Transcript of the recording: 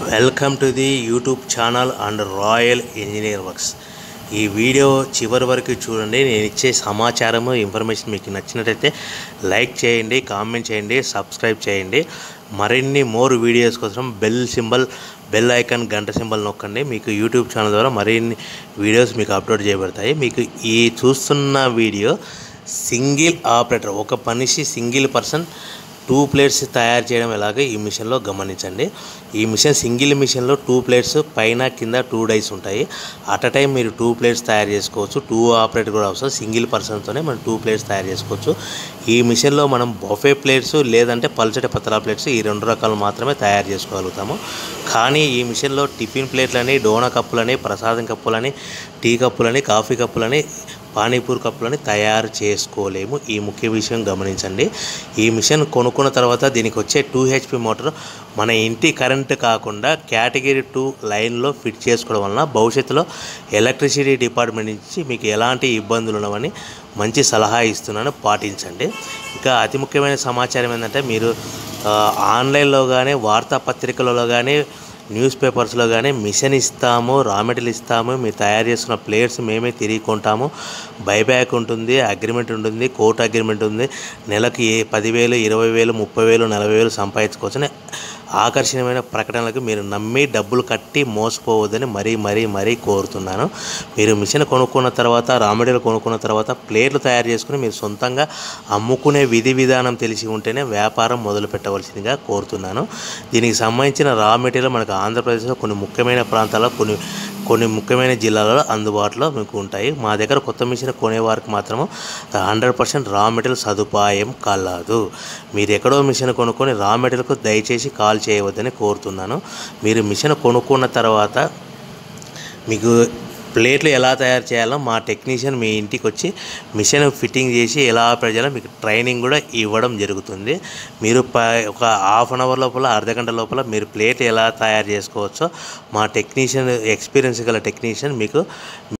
welcome to the YouTube channel and royal engineer works ఈ video చివరి వరకు చూడండి నేను ఇచ్చే సమాచారము ఇన్ఫర్మేషన్ మీకు నచ్చినట్టయితే లైక్ చేయండి కామెంట్ చేయండి సబ్స్క్రైబ్ చేయండి మరిన్ని మోర్ వీడియోస్ కోసం బెల్ సింబల్ బెల్ ఐకాన్ గంట సింబల్ నొక్కండి మీకు యూట్యూబ్ ఛానల్ ద్వారా మరిన్ని వీడియోస్ మీకు అప్లోడ్ చేయబడతాయి మీకు ఈ చూస్తున్న వీడియో సింగిల్ ఆపరేటర్ ఒక మనిషి సింగిల్ పర్సన్ టూ ప్లేట్స్ తయారు చేయడం ఎలాగో ఈ మిషన్లో గమనించండి ఈ మిషన్ సింగిల్ మిషన్లో టూ ప్లేట్స్ పైన కింద టూ డైస్ ఉంటాయి అట్ అ టైం మీరు టూ ప్లేట్స్ తయారు చేసుకోవచ్చు టూ ఆపరేటర్ కూడా అవసరం సింగిల్ పర్సన్తోనే మనం టూ ప్లేట్స్ తయారు చేసుకోవచ్చు ఈ మిషన్లో మనం బొఫే ప్లేట్స్ లేదంటే పల్చటి పతలా ప్లేట్స్ ఈ రెండు రకాలు మాత్రమే తయారు చేసుకోగలుగుతాము కానీ ఈ మిషన్లో టిఫిన్ ప్లేట్లని డోనా కప్పులని ప్రసాదం కప్పులని టీ కప్పులని కాఫీ కప్పులని పానీపూరి కప్పులని తయారు చేసుకోలేము ఈ ముఖ్య విషయం గమనించండి ఈ మిషన్ కొనుక్కున్న తర్వాత దీనికి వచ్చే టూ హెచ్పి మోటార్ మన ఇంటి కరెంట్ కాకుండా కేటగిరీ టూ లైన్లో ఫిట్ చేసుకోవడం వలన భవిష్యత్తులో ఎలక్ట్రిసిటీ డిపార్ట్మెంట్ నుంచి మీకు ఎలాంటి ఇబ్బందులు ఉన్నవని మంచి సలహా ఇస్తున్నాను పాటించండి ఇంకా అతి ముఖ్యమైన సమాచారం ఏంటంటే మీరు ఆ, ఆన్లైన్లో కానీ వార్తాపత్రికలలో కానీ న్యూస్ పేపర్స్లో కానీ మిషన్ ఇస్తాము రా మెటీరియల్ ఇస్తాము మీరు తయారు చేసుకున్న ప్లేయర్స్ మేమే తిరిగి కొంటాము బైబ్యాక్ ఉంటుంది అగ్రిమెంట్ ఉంటుంది కోర్టు అగ్రిమెంట్ ఉంది నెలకి ఏ పదివేలు ఇరవై వేలు ముప్పై వేలు నలభై వేలు సంపాదించుకోవచ్చని ఆకర్షణీయమైన ప్రకటనలకు మీరు నమ్మి డబ్బులు కట్టి మోసపోవద్దని మరీ మరీ మరీ కోరుతున్నాను మీరు మిషన్ కొనుక్కున్న తర్వాత రా మెటీరియల్ కొనుక్కున్న తర్వాత ప్లేట్లు తయారు చేసుకుని మీరు సొంతంగా అమ్ముకునే విధి విధానం తెలిసి ఉంటేనే వ్యాపారం మొదలు పెట్టవలసిందిగా కోరుతున్నాను దీనికి సంబంధించిన రా మెటీరియల్ మనకు ఆంధ్రప్రదేశ్లో కొన్ని ముఖ్యమైన ప్రాంతాల్లో కొన్ని కొన్ని ముఖ్యమైన జిల్లాలలో అందుబాటులో మీకు ఉంటాయి మా దగ్గర కొత్త మిషన్ కొనేవారికి మాత్రము హండ్రెడ్ పర్సెంట్ రా మెటీరియల్ సదుపాయం కలదు మీరు ఎక్కడో మిషన్ కొనుక్కొని రా మెటీరియల్కు దయచేసి కాల్ చేయవద్దని కోరుతున్నాను మీరు మిషన్ కొనుక్కున్న తర్వాత మీకు ప్లేట్లు ఎలా తయారు చేయాలో మా టెక్నీషియన్ మీ ఇంటికి వచ్చి మిషన్ ఫిట్టింగ్ చేసి ఎలా ఆపరేట్ చేయాలో మీకు ట్రైనింగ్ కూడా ఇవ్వడం జరుగుతుంది మీరు ప ఒక హాఫ్ అన్ అవర్ లోపల అర్ధ గంట లోపల మీరు ప్లేట్ ఎలా తయారు చేసుకోవచ్చో మా టెక్నీషియన్ ఎక్స్పీరియన్స్ గల టెక్నీషియన్ మీకు